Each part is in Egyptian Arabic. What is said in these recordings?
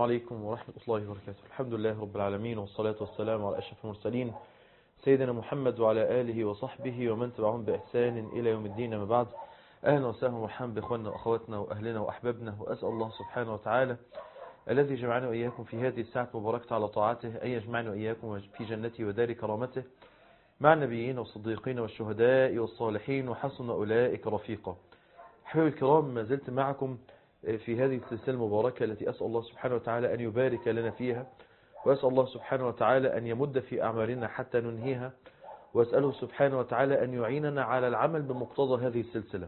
عليكم ورحمة الله وبركاته الحمد لله رب العالمين والصلاة والسلام على أشرف المرسلين سيدنا محمد وعلى آله وصحبه ومن تبعهم بإحسان إلى يوم الدين ما بعد أهلا وسهلا ومرحبا بإخواننا وأخواتنا وأهلنا وأحبابنا وأسأل الله سبحانه وتعالى الذي جمعنا وإياكم في هذه الساعة المباركة على طاعته أن يجمعنا وإياكم في جنته ودار كرامته مع النبيين والصديقين والشهداء والصالحين وحسن أولئك رفيقا حبيبي الكرام ما زلت معكم في هذه السلسلة المباركة التي أسأل الله سبحانه وتعالى أن يبارك لنا فيها وأسأل الله سبحانه وتعالى أن يمد في أعمالنا حتى ننهيها وأسأله سبحانه وتعالى أن يعيننا على العمل بمقتضى هذه السلسلة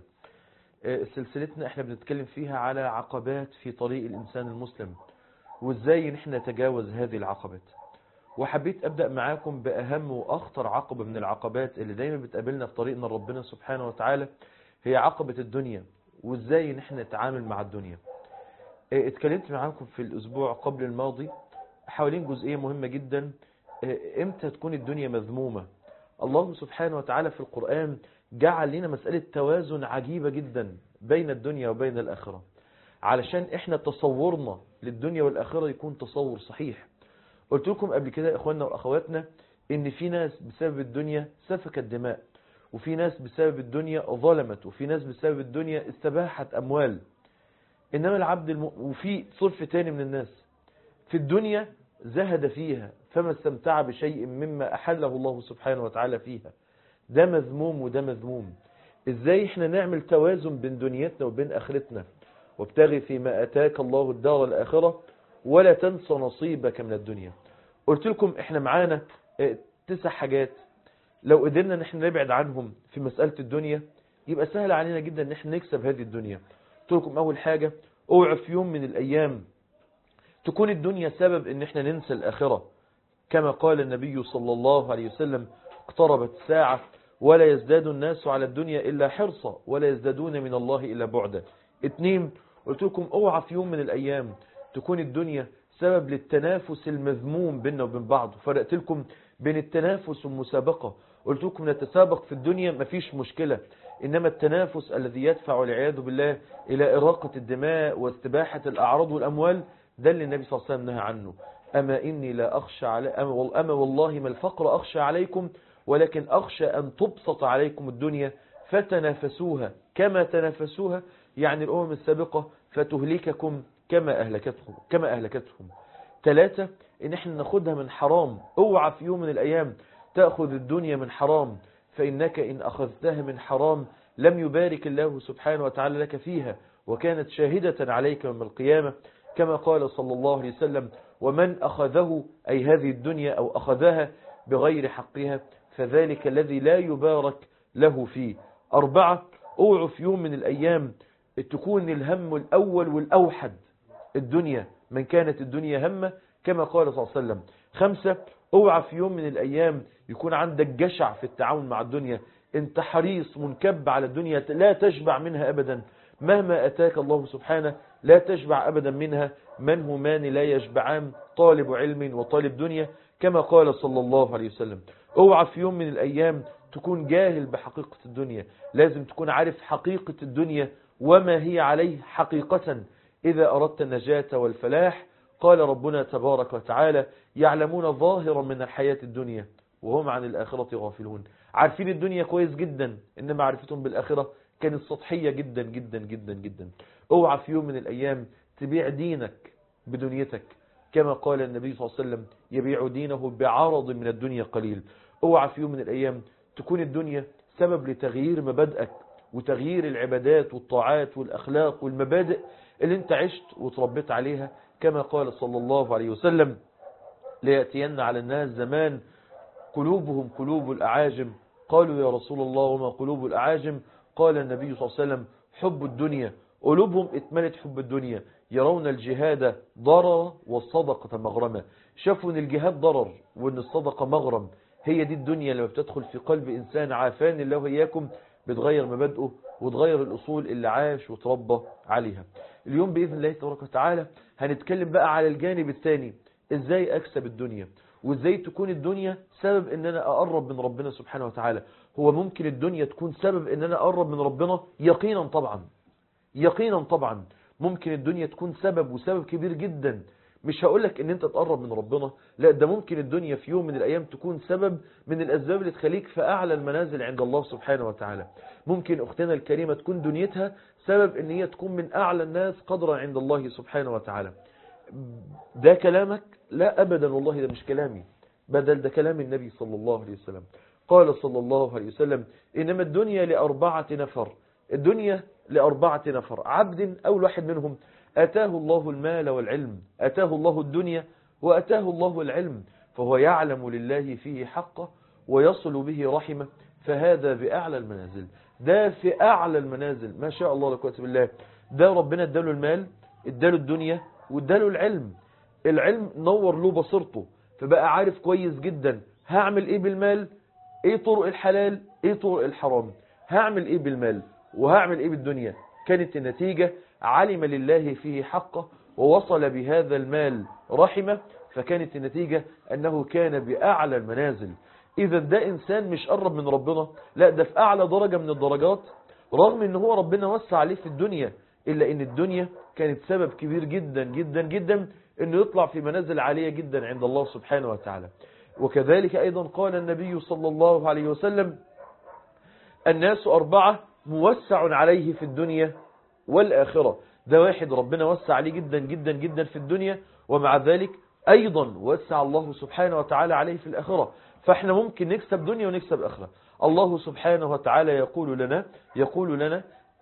سلسلتنا احنا بنتكلم فيها على عقبات في طريق الإنسان المسلم وإزاي نحن نتجاوز هذه العقبات وحبيت أبدأ معاكم بأهم وأخطر عقبة من العقبات اللي دايما بتقابلنا في طريقنا ربنا سبحانه وتعالى هي عقبة الدنيا وإزاي نحن نتعامل مع الدنيا اتكلمت معاكم في الأسبوع قبل الماضي حوالين جزئية مهمة جدا امتى تكون الدنيا مذمومة الله سبحانه وتعالى في القرآن جعل لنا مسألة توازن عجيبة جدا بين الدنيا وبين الآخرة علشان احنا تصورنا للدنيا والآخرة يكون تصور صحيح قلت لكم قبل كده يا اخواننا واخواتنا ان في ناس بسبب الدنيا سفكت دماء وفي ناس بسبب الدنيا ظلمت وفي ناس بسبب الدنيا استباحت اموال انما العبد الم... وفي صرف تاني من الناس في الدنيا زهد فيها فما استمتع بشيء مما احله الله سبحانه وتعالى فيها ده مذموم وده مذموم ازاي احنا نعمل توازن بين دنيتنا وبين اخرتنا وابتغي فيما اتاك الله الدار الاخره ولا تنسى نصيبك من الدنيا قلت لكم احنا معانا تسع حاجات لو قدرنا ان احنا نبعد عنهم في مسألة الدنيا يبقى سهل علينا جدا ان احنا نكسب هذه الدنيا قلت لكم اول حاجة اوعى في يوم من الايام تكون الدنيا سبب ان احنا ننسى الاخرة كما قال النبي صلى الله عليه وسلم اقتربت الساعة ولا يزداد الناس على الدنيا الا حرصا ولا يزدادون من الله الا بعدا اتنين قلت لكم اوعى في يوم من الايام تكون الدنيا سبب للتنافس المذموم بيننا وبين بعض فرقت لكم بين التنافس والمسابقة قلت لكم نتسابق في الدنيا مفيش مشكلة إنما التنافس الذي يدفع والعياذ بالله إلى إراقة الدماء واستباحة الأعراض والأموال ده اللي النبي صلى الله عليه وسلم نهى عنه أما إني لا أخشى على أما والله ما الفقر أخشى عليكم ولكن أخشى أن تبسط عليكم الدنيا فتنافسوها كما تنافسوها يعني الأمم السابقة فتهلككم كما أهلكتهم كما أهلكتهم ثلاثة إن احنا ناخدها من حرام اوعى في يوم من الأيام تأخذ الدنيا من حرام فإنك إن أخذتها من حرام لم يبارك الله سبحانه وتعالى لك فيها وكانت شاهدة عليك يوم القيامة كما قال صلى الله عليه وسلم ومن أخذه أي هذه الدنيا أو أخذها بغير حقها فذلك الذي لا يبارك له فيه أربعة اوعوا في يوم من الأيام تكون الهم الأول والأوحد الدنيا من كانت الدنيا همه كما قال صلى الله عليه وسلم خمسة اوعى في يوم من الأيام يكون عندك جشع في التعامل مع الدنيا انت حريص منكب على الدنيا لا تشبع منها أبدا مهما أتاك الله سبحانه لا تشبع أبدا منها من همان لا يشبعان طالب علم وطالب دنيا كما قال صلى الله عليه وسلم اوعى في يوم من الأيام تكون جاهل بحقيقة الدنيا لازم تكون عارف حقيقة الدنيا وما هي عليه حقيقة إذا أردت النجاة والفلاح قال ربنا تبارك وتعالى يعلمون ظاهرا من الحياة الدنيا وهم عن الآخرة غافلون عارفين الدنيا كويس جدا إنما معرفتهم بالآخرة كانت سطحية جدا جدا جدا جدا اوعى في يوم من الأيام تبيع دينك بدنيتك كما قال النبي صلى الله عليه وسلم يبيع دينه بعرض من الدنيا قليل اوعى في يوم من الأيام تكون الدنيا سبب لتغيير مبادئك وتغيير العبادات والطاعات والأخلاق والمبادئ اللي انت عشت وتربيت عليها كما قال صلى الله عليه وسلم ليأتين على الناس زمان قلوبهم قلوب الأعاجم قالوا يا رسول الله وما قلوب الأعاجم قال النبي صلى الله عليه وسلم حب الدنيا قلوبهم اتملت حب الدنيا يرون الجهاد ضرر والصدقة مغرمة شافوا ان الجهاد ضرر وان الصدقة مغرم هي دي الدنيا لما بتدخل في قلب إنسان عافان الله وإياكم بتغير مبادئه وتغير الأصول اللي عاش وتربى عليها اليوم بإذن الله تبارك وتعالى هنتكلم بقى على الجانب الثاني ازاي اكسب الدنيا وازاي تكون الدنيا سبب ان انا اقرب من ربنا سبحانه وتعالى هو ممكن الدنيا تكون سبب ان انا اقرب من ربنا يقينا طبعا يقينا طبعا ممكن الدنيا تكون سبب وسبب كبير جدا مش هقولك ان انت تقرب من ربنا لا ده ممكن الدنيا في يوم من الايام تكون سبب من الاسباب اللي تخليك في اعلى المنازل عند الله سبحانه وتعالى ممكن اختنا الكريمة تكون دنيتها سبب ان هي تكون من اعلى الناس قدرا عند الله سبحانه وتعالى ده كلامك لا ابدا والله ده مش كلامي بدل ده كلام النبي صلى الله عليه وسلم قال صلى الله عليه وسلم إنما الدنيا لأربعة نفر الدنيا لأربعة نفر عبد أو واحد منهم أتاه الله المال والعلم أتاه الله الدنيا وأتاه الله العلم فهو يعلم لله فيه حقه ويصل به رحمه فهذا بأعلى المنازل ده في أعلى المنازل ما شاء الله لك بالله ده ربنا اداله المال اداله الدنيا واداله العلم العلم نور له بصيرته فبقى عارف كويس جدا هعمل ايه بالمال ايه طرق الحلال ايه طرق الحرام هعمل ايه بالمال وهعمل ايه بالدنيا كانت النتيجة علم لله فيه حقه ووصل بهذا المال رحمه فكانت النتيجة انه كان باعلى المنازل اذا ده انسان مش قرب من ربنا لا ده في اعلى درجة من الدرجات رغم ان هو ربنا وسع عليه في الدنيا الا ان الدنيا كانت سبب كبير جدا جدا جدا انه يطلع في منازل عالية جدا عند الله سبحانه وتعالى وكذلك أيضا قال النبي صلى الله عليه وسلم الناس أربعة موسع عليه في الدنيا والآخرة ده واحد ربنا وسع عليه جدا جدا جدا في الدنيا ومع ذلك أيضا وسع الله سبحانه وتعالى عليه في الآخرة فاحنا ممكن نكسب دنيا ونكسب آخرة الله سبحانه وتعالى يقول لنا يقول لنا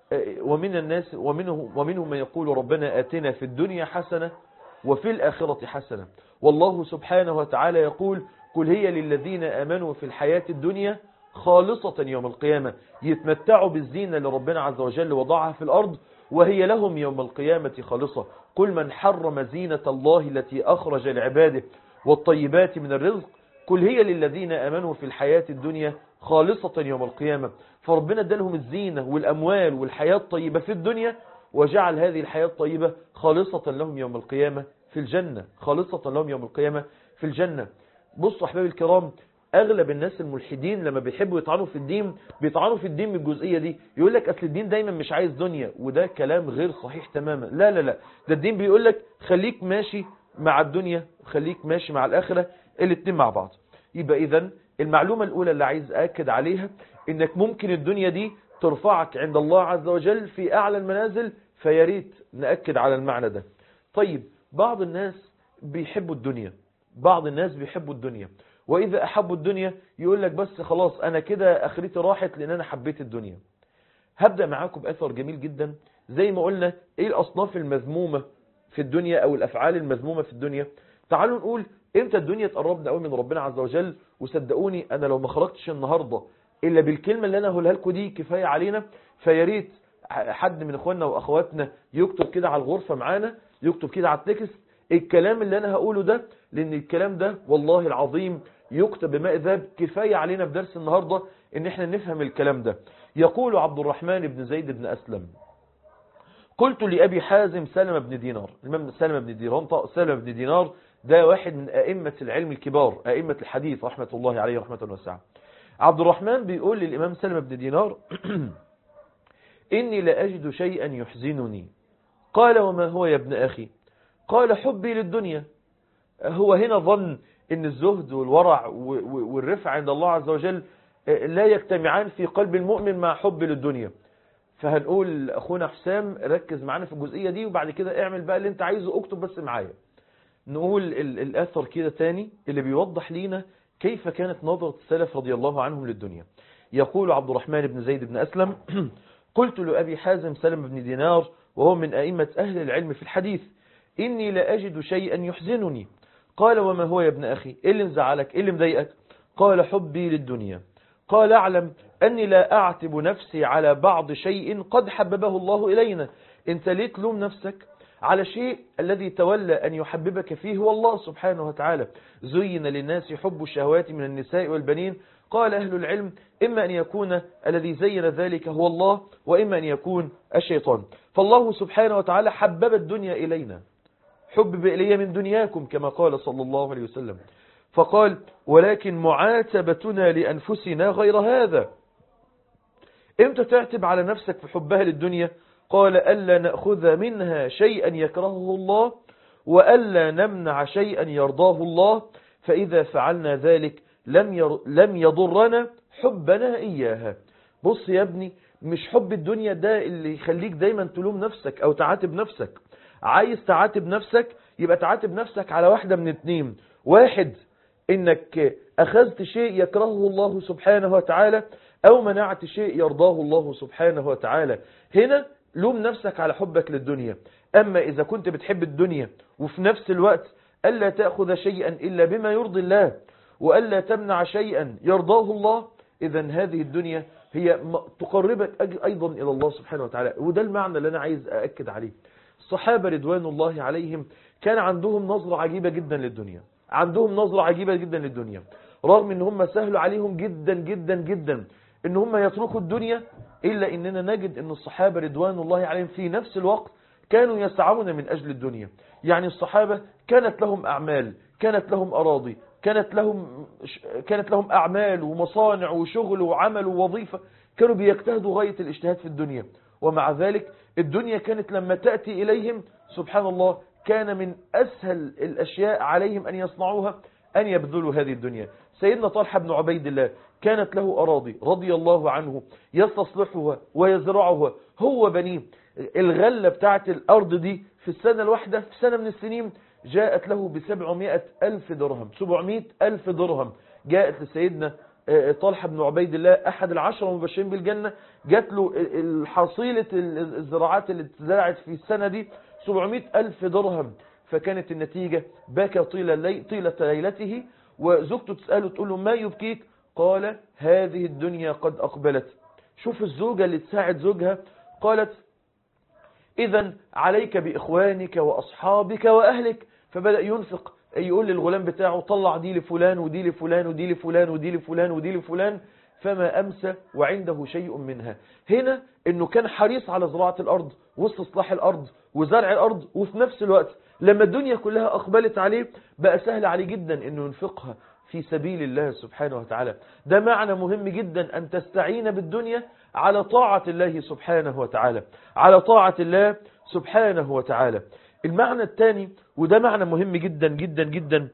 ومن الناس ومنه ومنهم من يقول ربنا آتنا في الدنيا حسنة وفي الآخرة حسنة والله سبحانه وتعالى يقول قل هي للذين أمنوا في الحياة الدنيا خالصة يوم القيامة يتمتعوا بالزينة اللي ربنا عز وجل وضعها في الأرض وهي لهم يوم القيامة خالصة قل من حرم زينة الله التي أخرج لعباده والطيبات من الرزق قل هي للذين أمنوا في الحياة الدنيا خالصة يوم القيامة فربنا ادالهم الزينة والأموال والحياة الطيبة في الدنيا وجعل هذه الحياة الطيبة خالصة لهم يوم القيامة في الجنة خالصة لهم يوم القيامة في الجنة بصوا أحبابي الكرام أغلب الناس الملحدين لما بيحبوا يطعنوا في الدين بيطعنوا في الدين من الجزئية دي يقول لك أصل الدين دايما مش عايز دنيا وده كلام غير صحيح تماما لا لا لا ده الدين بيقول لك خليك ماشي مع الدنيا وخليك ماشي مع الآخرة الاتنين مع بعض يبقى إذا المعلومة الأولى اللي عايز أكد عليها إنك ممكن الدنيا دي ترفعك عند الله عز وجل في أعلى المنازل فياريت نأكد على المعنى ده طيب بعض الناس بيحبوا الدنيا بعض الناس بيحبوا الدنيا وإذا أحبوا الدنيا يقول لك بس خلاص أنا كده أخرتي راحت لأن أنا حبيت الدنيا هبدأ معاكم بأثر جميل جدا زي ما قلنا إيه الأصناف المذمومة في الدنيا أو الأفعال المذمومة في الدنيا تعالوا نقول إمتى الدنيا تقربنا قوي من ربنا عز وجل وصدقوني أنا لو ما خرجتش النهاردة إلا بالكلمة اللي أنا هقولها لكم دي كفاية علينا فياريت حد من اخواننا واخواتنا يكتب كده على الغرفة معانا يكتب كده على التكست الكلام اللي انا هقوله ده لان الكلام ده والله العظيم يكتب بماء ذهب كفاية علينا في درس النهاردة ان احنا نفهم الكلام ده يقول عبد الرحمن بن زيد بن اسلم قلت لأبي حازم سلم بن دينار الإمام سلم بن دينار سلم بن دينار ده واحد من أئمة العلم الكبار أئمة الحديث رحمة الله عليه رحمة واسعة عبد الرحمن بيقول للإمام سلم بن دينار إني لأجد شيئا يحزنني قال وما هو يا ابن أخي قال حبي للدنيا هو هنا ظن ان الزهد والورع والرفع عند الله عز وجل لا يجتمعان في قلب المؤمن مع حب للدنيا فهنقول اخونا حسام ركز معانا في الجزئية دي وبعد كده اعمل بقى اللي انت عايزه اكتب بس معايا نقول الاثر كده تاني اللي بيوضح لينا كيف كانت نظرة السلف رضي الله عنهم للدنيا يقول عبد الرحمن بن زيد بن أسلم قلت لأبي حازم سلم بن دينار وهو من أئمة أهل العلم في الحديث إني لأجد شيئا يحزنني قال وما هو يا ابن أخي إيه اللي مزعلك إيه اللي مضايقك قال حبي للدنيا قال أعلم أني لا أعتب نفسي على بعض شيء قد حببه الله إلينا انت ليه تلوم نفسك على شيء الذي تولى أن يحببك فيه هو الله سبحانه وتعالى زين للناس حب الشهوات من النساء والبنين قال أهل العلم إما أن يكون الذي زين ذلك هو الله وإما أن يكون الشيطان فالله سبحانه وتعالى حبب الدنيا إلينا حبب إلي من دنياكم كما قال صلى الله عليه وسلم فقال ولكن معاتبتنا لأنفسنا غير هذا امتى تعتب على نفسك في حبها للدنيا قال ألا نأخذ منها شيئا يكرهه الله وألا نمنع شيئا يرضاه الله فإذا فعلنا ذلك لم, ير... لم يضرنا حبنا إياها بص يا ابني مش حب الدنيا ده اللي يخليك دايما تلوم نفسك أو تعاتب نفسك عايز تعاتب نفسك يبقى تعاتب نفسك على واحدة من اتنين واحد انك اخذت شيء يكرهه الله سبحانه وتعالى او منعت شيء يرضاه الله سبحانه وتعالى هنا لوم نفسك على حبك للدنيا اما اذا كنت بتحب الدنيا وفي نفس الوقت الا تأخذ شيئا الا بما يرضي الله والا تمنع شيئا يرضاه الله اذا هذه الدنيا هي تقربك ايضا الى الله سبحانه وتعالى وده المعنى اللي انا عايز اأكد عليه الصحابة رضوان الله عليهم كان عندهم نظرة عجيبة جدا للدنيا عندهم نظرة عجيبة جدا للدنيا رغم ان هم سهلوا عليهم جدا جدا جدا ان هم يتركوا الدنيا الا اننا نجد ان الصحابة رضوان الله عليهم في نفس الوقت كانوا يسعون من اجل الدنيا يعني الصحابة كانت لهم اعمال كانت لهم اراضي كانت لهم كانت لهم اعمال ومصانع وشغل وعمل ووظيفة كانوا بيجتهدوا غاية الاجتهاد في الدنيا ومع ذلك الدنيا كانت لما تأتي إليهم سبحان الله كان من أسهل الأشياء عليهم أن يصنعوها أن يبذلوا هذه الدنيا سيدنا طلحة بن عبيد الله كانت له أراضي رضي الله عنه يستصلحها ويزرعها هو بنيه الغلة بتاعت الأرض دي في السنة الواحدة في سنة من السنين جاءت له بسبعمائة ألف درهم سبعمائة ألف درهم جاءت لسيدنا طلحة بن عبيد الله أحد العشرة المبشرين بالجنة جات له الحصيلة الزراعات اللي اتزرعت في السنة دي 700 ألف درهم فكانت النتيجة بكى طيلة, لي طيلة ليلته وزوجته تسأله تقول له ما يبكيك قال هذه الدنيا قد أقبلت شوف الزوجة اللي تساعد زوجها قالت إذا عليك بإخوانك وأصحابك وأهلك فبدأ ينفق يقول للغلام بتاعه طلع دي لفلان ودي لفلان ودي لفلان ودي لفلان ودي لفلان فما أمسى وعنده شيء منها هنا أنه كان حريص على زراعة الأرض واستصلاح الأرض وزرع الأرض وفي نفس الوقت لما الدنيا كلها أقبلت عليه بقى سهل عليه جدا أنه ينفقها في سبيل الله سبحانه وتعالى ده معنى مهم جدا أن تستعين بالدنيا على طاعة الله سبحانه وتعالى على طاعة الله سبحانه وتعالى المعنى الثاني وده معنى مهم جدا جدا جدا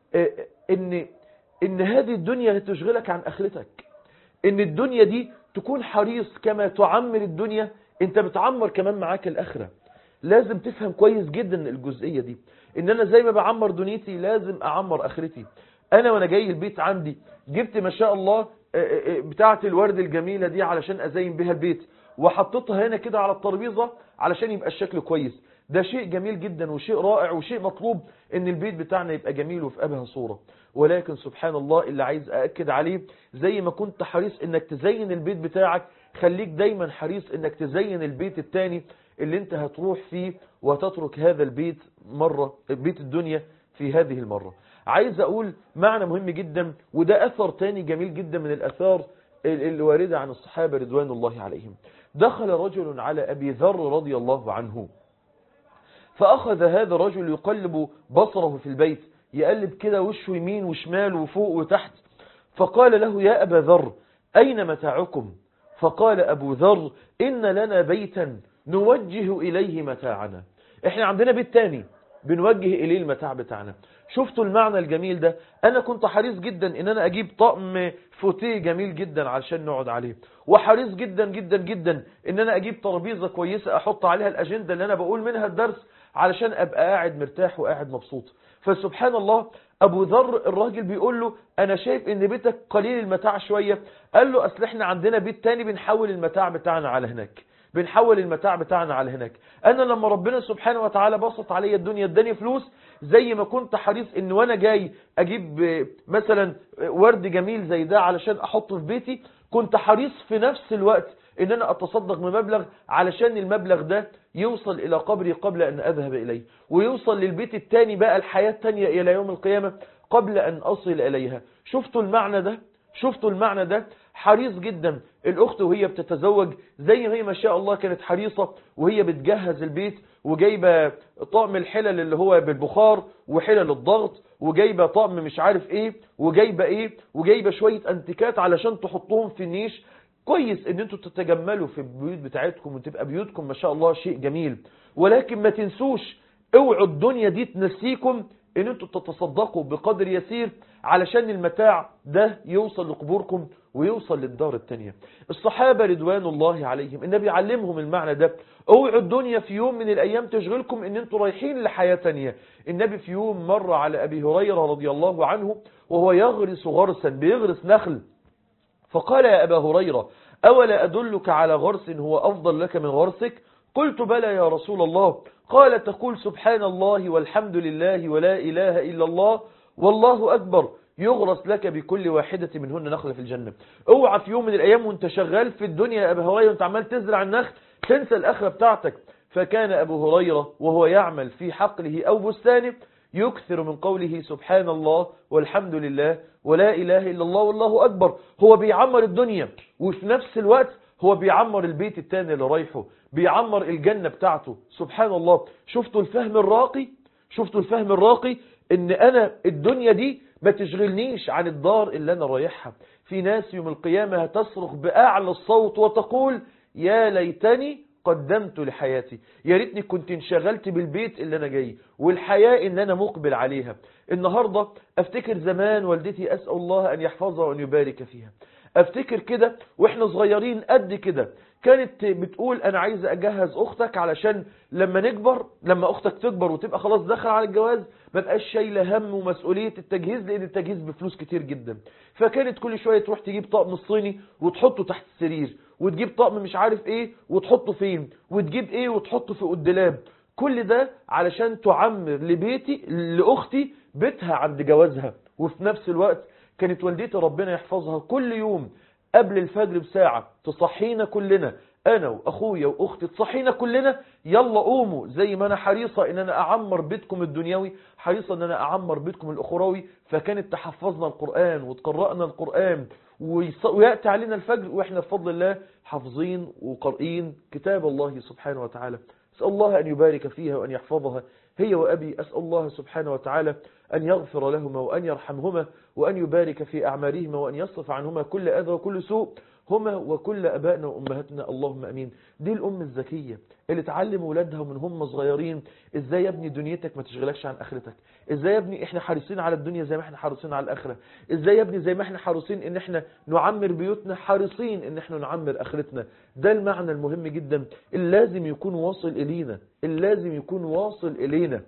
ان ان هذه الدنيا تشغلك عن اخرتك ان الدنيا دي تكون حريص كما تعمر الدنيا انت بتعمر كمان معاك الاخره لازم تفهم كويس جدا الجزئيه دي ان انا زي ما بعمر دنيتي لازم اعمر اخرتي انا وانا جاي البيت عندي جبت ما شاء الله بتاعه الورد الجميله دي علشان ازين بها البيت وحطيتها هنا كده على الترابيزه علشان يبقى الشكل كويس ده شيء جميل جدا وشيء رائع وشيء مطلوب ان البيت بتاعنا يبقى جميل وفي أبهى صورة ولكن سبحان الله اللي عايز أأكد عليه زي ما كنت حريص انك تزين البيت بتاعك خليك دايما حريص انك تزين البيت التاني اللي انت هتروح فيه وتترك هذا البيت مرة بيت الدنيا في هذه المرة عايز أقول معنى مهم جدا وده أثر تاني جميل جدا من الأثار اللي واردة عن الصحابة رضوان الله عليهم دخل رجل على أبي ذر رضي الله عنه فأخذ هذا الرجل يقلب بصره في البيت يقلب كده وشه يمين وشمال وفوق وتحت فقال له يا أبا ذر أين متاعكم فقال أبو ذر إن لنا بيتا نوجه إليه متاعنا احنا عندنا بيت تاني بنوجه إليه المتاع بتاعنا شفتوا المعنى الجميل ده أنا كنت حريص جدا إن أنا أجيب طقم فوتيه جميل جدا علشان نقعد عليه وحريص جدا جدا جدا إن أنا أجيب ترابيزة كويسة أحط عليها الأجندة اللي أنا بقول منها الدرس علشان أبقى قاعد مرتاح وقاعد مبسوط فسبحان الله أبو ذر الراجل بيقول له أنا شايف إن بيتك قليل المتاع شوية قال له أصل إحنا عندنا بيت تاني بنحول المتاع بتاعنا على هناك بنحول المتاع بتاعنا على هناك انا لما ربنا سبحانه وتعالى بسط عليا الدنيا اداني فلوس زي ما كنت حريص ان وانا جاي اجيب مثلا ورد جميل زي ده علشان احطه في بيتي كنت حريص في نفس الوقت ان انا اتصدق بمبلغ علشان المبلغ ده يوصل الى قبري قبل ان اذهب اليه ويوصل للبيت التاني بقى الحياة التانية الى يوم القيامة قبل ان اصل اليها شفتوا المعنى ده شفتوا المعنى ده حريص جدا الأخت وهي بتتزوج زي ما هي ما شاء الله كانت حريصة وهي بتجهز البيت وجايبة طقم الحلل اللي هو بالبخار وحلل الضغط وجايبة طقم مش عارف ايه وجايبة ايه وجايبة شوية انتكات علشان تحطهم في النيش كويس ان انتوا تتجملوا في البيوت بتاعتكم وتبقى بيوتكم ما شاء الله شيء جميل ولكن ما تنسوش اوعوا الدنيا دي تنسيكم ان انتوا تتصدقوا بقدر يسير علشان المتاع ده يوصل لقبوركم ويوصل للدار التانية الصحابة رضوان الله عليهم النبي علمهم المعنى ده اوعوا الدنيا في يوم من الايام تشغلكم ان انتوا رايحين لحياة تانية النبي في يوم مر على ابي هريرة رضي الله عنه وهو يغرس غرسا بيغرس نخل فقال يا ابا هريرة اولا ادلك على غرس هو افضل لك من غرسك قلت بلى يا رسول الله قال تقول سبحان الله والحمد لله ولا إله إلا الله والله أكبر يغرس لك بكل واحدة منهن نخلة في الجنة اوعى في يوم من الأيام وانت شغال في الدنيا يا أبا هريرة وانت عمال تزرع النخل تنسى الأخرة بتاعتك فكان أبو هريرة وهو يعمل في حقله أو بستانه يكثر من قوله سبحان الله والحمد لله ولا إله إلا الله والله أكبر هو بيعمر الدنيا وفي نفس الوقت هو بيعمر البيت التاني اللي رايحه بيعمر الجنة بتاعته سبحان الله شفتوا الفهم الراقي شفتوا الفهم الراقي ان انا الدنيا دي ما تشغلنيش عن الدار اللي انا رايحها في ناس يوم القيامة هتصرخ بأعلى الصوت وتقول يا ليتني قدمت لحياتي يا ريتني كنت انشغلت بالبيت اللي انا جاي والحياة ان انا مقبل عليها النهاردة افتكر زمان والدتي اسأل الله ان يحفظها وان يبارك فيها افتكر كده واحنا صغيرين قد كده كانت بتقول انا عايزه اجهز اختك علشان لما نكبر لما اختك تكبر وتبقى خلاص داخله على الجواز ما بقاش شايله هم ومسؤوليه التجهيز لان التجهيز بفلوس كتير جدا فكانت كل شويه تروح تجيب طقم الصيني وتحطه تحت السرير وتجيب طقم مش عارف ايه وتحطه فين وتجيب ايه وتحطه في الدولاب كل ده علشان تعمر لبيتي لاختي بيتها عند جوازها وفي نفس الوقت كانت والدتي ربنا يحفظها كل يوم قبل الفجر بساعة تصحينا كلنا انا واخويا واختي تصحينا كلنا يلا قوموا زي ما انا حريصة ان انا اعمر بيتكم الدنيوي حريصة ان انا اعمر بيتكم الاخروي فكانت تحفظنا القرآن وتقرأنا القرآن ويأتي علينا الفجر واحنا بفضل الله حافظين وقارئين كتاب الله سبحانه وتعالى اسأل الله ان يبارك فيها وان يحفظها هي وأبي أسأل الله سبحانه وتعالى أن يغفر لهما وأن يرحمهما وأن يبارك في أعمالهما وأن يصرف عنهما كل أذى وكل سوء هما وكل أبائنا وأمهاتنا اللهم أمين دي الأم الذكية اللي تعلم ولادها من هم صغيرين إزاي يا ابني دنيتك ما تشغلكش عن آخرتك إزاي يا ابني إحنا حريصين على الدنيا زي ما إحنا حريصين على الآخرة إزاي يا ابني زي ما إحنا حريصين إن إحنا نعمر بيوتنا حريصين إن إحنا نعمر آخرتنا ده المعنى المهم جدا اللي لازم يكون واصل إلينا اللي لازم يكون واصل إلينا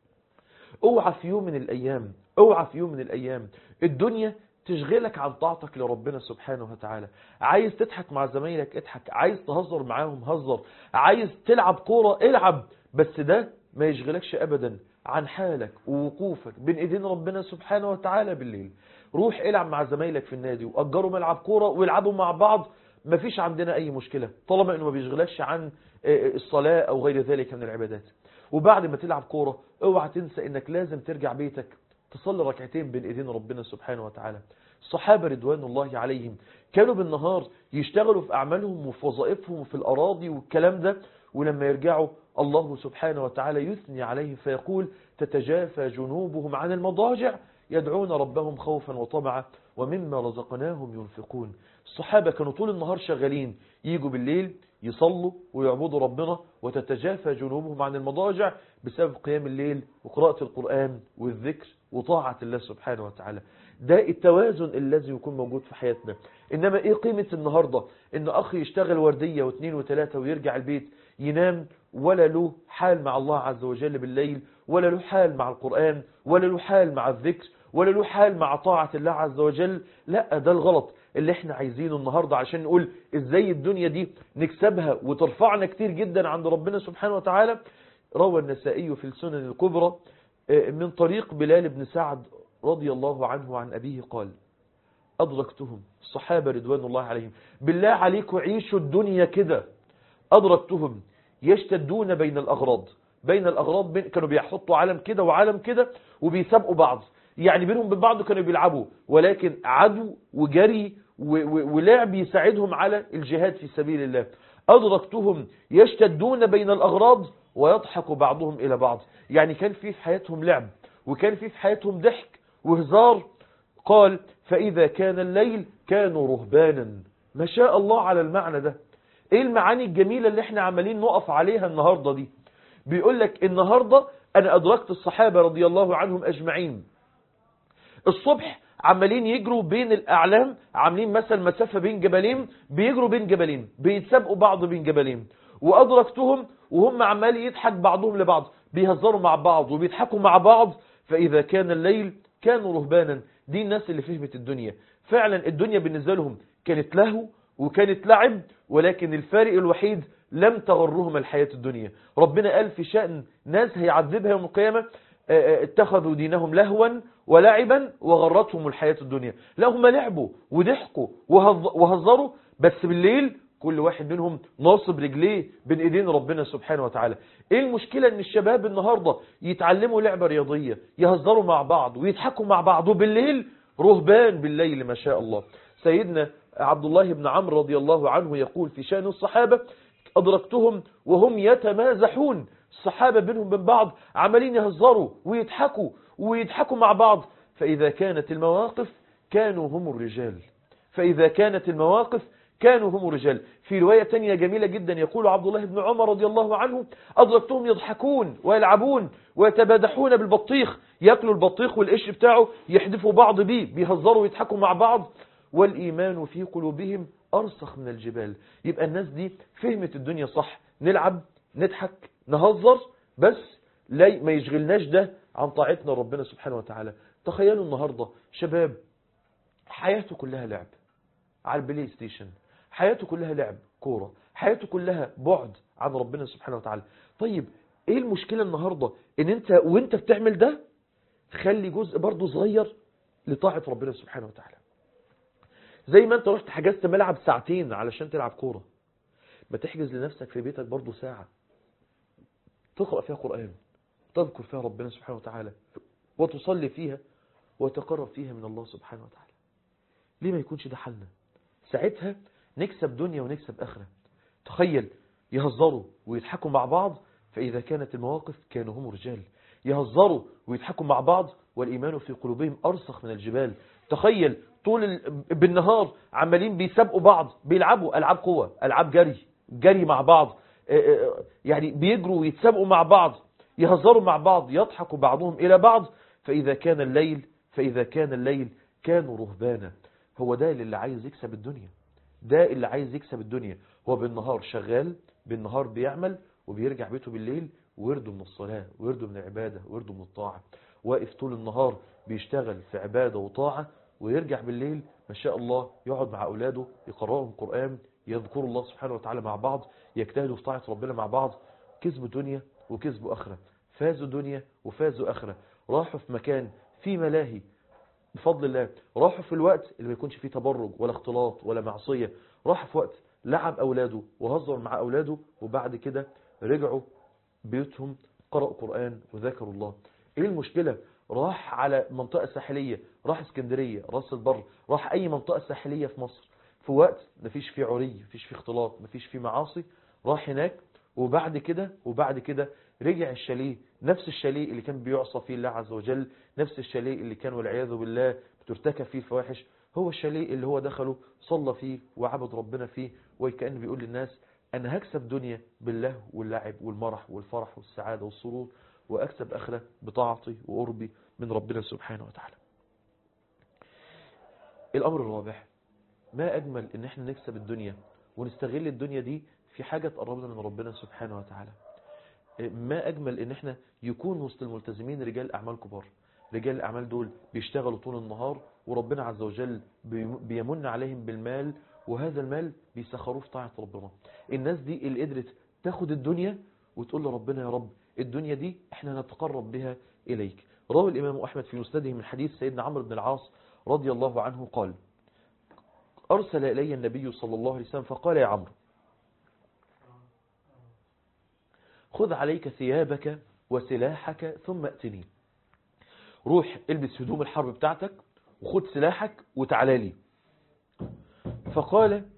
اوعى في يوم من الأيام اوعى في يوم من الأيام الدنيا تشغلك عن طاعتك لربنا سبحانه وتعالى عايز تضحك مع زمايلك اضحك عايز تهزر معاهم هزر عايز تلعب كورة العب بس ده ما يشغلكش أبدا عن حالك ووقوفك بين ايدين ربنا سبحانه وتعالى بالليل روح العب مع زمايلك في النادي وأجروا ملعب كورة ويلعبوا مع بعض مفيش عندنا أي مشكلة طالما انه ما بيشغلكش عن الصلاة أو غير ذلك من العبادات وبعد ما تلعب كورة اوعى تنسى انك لازم ترجع بيتك تصلي ركعتين بين ايدين ربنا سبحانه وتعالى الصحابة رضوان الله عليهم كانوا بالنهار يشتغلوا في أعمالهم وفي وظائفهم وفي الأراضي والكلام ده ولما يرجعوا الله سبحانه وتعالى يثني عليهم فيقول تتجافى جنوبهم عن المضاجع يدعون ربهم خوفا وطمعا ومما رزقناهم ينفقون الصحابة كانوا طول النهار شغالين يجوا بالليل يصلوا ويعبدوا ربنا وتتجافى جنوبهم عن المضاجع بسبب قيام الليل وقراءة القرآن والذكر وطاعة الله سبحانه وتعالى ده التوازن الذي يكون موجود في حياتنا إنما إيه قيمة النهاردة إن أخ يشتغل وردية واثنين وثلاثة ويرجع البيت ينام ولا له حال مع الله عز وجل بالليل ولا له حال مع القرآن ولا له حال مع الذكر ولا له حال مع طاعة الله عز وجل لا ده الغلط اللي احنا عايزينه النهاردة عشان نقول ازاي الدنيا دي نكسبها وترفعنا كتير جدا عند ربنا سبحانه وتعالى روى النسائي في السنن الكبرى من طريق بلال بن سعد رضي الله عنه عن أبيه قال أدركتهم الصحابة رضوان الله عليهم بالله عليكم عيشوا الدنيا كده أدركتهم يشتدون بين الأغراض بين الأغراض بين كانوا بيحطوا علم كده وعلم كده وبيسابقوا بعض يعني بينهم بين بعض كانوا بيلعبوا ولكن عدو وجري ولعب يساعدهم على الجهاد في سبيل الله أدركتهم يشتدون بين الأغراض ويضحك بعضهم إلى بعض يعني كان في في حياتهم لعب وكان في في حياتهم ضحك وهزار قال فإذا كان الليل كانوا رهبانا ما شاء الله على المعنى ده ايه المعاني الجميلة اللي احنا عمالين نقف عليها النهاردة دي بيقول لك النهاردة أنا أدركت الصحابة رضي الله عنهم أجمعين الصبح عمالين يجروا بين الأعلام عاملين مثلا مسافة بين جبلين بيجروا بين جبلين بيتسابقوا بعض بين جبلين وأدركتهم وهم عمال يضحك بعضهم لبعض بيهزروا مع بعض وبيضحكوا مع بعض فإذا كان الليل كانوا رهبانا دي الناس اللي فهمت الدنيا فعلا الدنيا بالنسبة لهم كانت لهو وكانت لعب ولكن الفارق الوحيد لم تغرهم الحياة الدنيا ربنا قال في شأن ناس هيعذبها يوم القيامة اتخذوا دينهم لهوا ولعبا وغرتهم الحياة الدنيا لا هم لعبوا وضحكوا وهزروا بس بالليل كل واحد منهم ناصب رجليه بين ايدين ربنا سبحانه وتعالى ايه المشكلة ان الشباب النهاردة يتعلموا لعبة رياضية يهزروا مع بعض ويضحكوا مع بعض وبالليل رهبان بالليل ما شاء الله سيدنا عبد الله بن عمرو رضي الله عنه يقول في شأن الصحابة أدركتهم وهم يتمازحون الصحابة بينهم من بعض عمالين يهزروا ويضحكوا ويضحكوا مع بعض فإذا كانت المواقف كانوا هم الرجال فإذا كانت المواقف كانوا هم الرجال في رواية تانية جميلة جدا يقول عبد الله بن عمر رضي الله عنه أدركتهم يضحكون ويلعبون ويتبادحون بالبطيخ يأكلوا البطيخ والقش بتاعه يحدفوا بعض بيه بيهزروا ويضحكوا مع بعض والإيمان في قلوبهم أرسخ من الجبال يبقى الناس دي فهمت الدنيا صح نلعب نضحك نهزر بس لا ما يشغلناش ده عن طاعتنا ربنا سبحانه وتعالى تخيلوا النهاردة شباب حياته كلها لعب على البلاي ستيشن حياته كلها لعب كورة حياته كلها بعد عن ربنا سبحانه وتعالى طيب ايه المشكلة النهاردة ان انت وانت بتعمل ده خلي جزء برضه صغير لطاعة ربنا سبحانه وتعالى زي ما انت رحت حجزت ملعب ساعتين علشان تلعب كورة ما تحجز لنفسك في بيتك برضه ساعة تقرأ فيها قرآن تذكر فيها ربنا سبحانه وتعالى وتصلي فيها وتقرب فيها من الله سبحانه وتعالى ليه ما يكونش ده حالنا ساعتها نكسب دنيا ونكسب آخرة تخيل يهزروا ويضحكوا مع بعض فإذا كانت المواقف كانوا هم رجال يهزروا ويضحكوا مع بعض والإيمان في قلوبهم أرسخ من الجبال تخيل طول ال... بالنهار عمالين بيسابقوا بعض بيلعبوا ألعاب قوة ألعاب جري جري مع بعض يعني بيجروا ويتسابقوا مع بعض يهزروا مع بعض يضحكوا بعضهم إلى بعض فإذا كان الليل فإذا كان الليل كانوا رهبانا هو ده اللي عايز يكسب الدنيا ده اللي عايز يكسب الدنيا هو بالنهار شغال بالنهار بيعمل وبيرجع بيته بالليل ويرده من الصلاة ويرده من العبادة ويرده من الطاعة واقف طول النهار بيشتغل في عبادة وطاعة ويرجع بالليل ما شاء الله يقعد مع أولاده يقرأهم القرآن يذكروا الله سبحانه وتعالى مع بعض يجتهدوا في طاعة ربنا مع بعض كسبوا دنيا وكسبوا آخرة فازوا دنيا وفازوا آخرة راحوا في مكان فيه ملاهي بفضل الله راحوا في الوقت اللي ما يكونش فيه تبرج ولا اختلاط ولا معصية راحوا في وقت لعب أولاده وهزر مع أولاده وبعد كده رجعوا بيوتهم قرأوا قرآن وذكروا الله ايه المشكلة راح على منطقة ساحلية راح اسكندرية راس البر راح اي منطقة ساحلية في مصر في وقت مفيش فيه عري مفيش فيه اختلاط مفيش فيه معاصي راح هناك وبعد كده وبعد كده رجع الشاليه نفس الشاليه اللي كان بيعصى فيه الله عز وجل نفس الشاليه اللي كان والعياذ بالله بترتكب فيه الفواحش هو الشاليه اللي هو دخله صلى فيه وعبد ربنا فيه وكأنه بيقول للناس أنا هكسب دنيا بالله واللعب والمرح والفرح والسعادة والسرور وأكسب آخرة بطاعتي وقربي من ربنا سبحانه وتعالى الأمر الرابع ما أجمل إن احنا نكسب الدنيا ونستغل الدنيا دي في حاجة تقربنا من ربنا سبحانه وتعالى ما أجمل إن احنا يكون وسط الملتزمين رجال أعمال كبار رجال الأعمال دول بيشتغلوا طول النهار وربنا عز وجل بيمن عليهم بالمال وهذا المال بيسخروه في طاعة ربنا الناس دي اللي قدرت تاخد الدنيا وتقول لربنا يا رب الدنيا دي احنا نتقرب بها إليك روى الإمام أحمد في مسنده من حديث سيدنا عمرو بن العاص رضي الله عنه قال أرسل إلي النبي صلى الله عليه وسلم فقال يا عمرو خذ عليك ثيابك وسلاحك ثم ائتني روح البس هدوم الحرب بتاعتك وخد سلاحك وتعالى لي فقال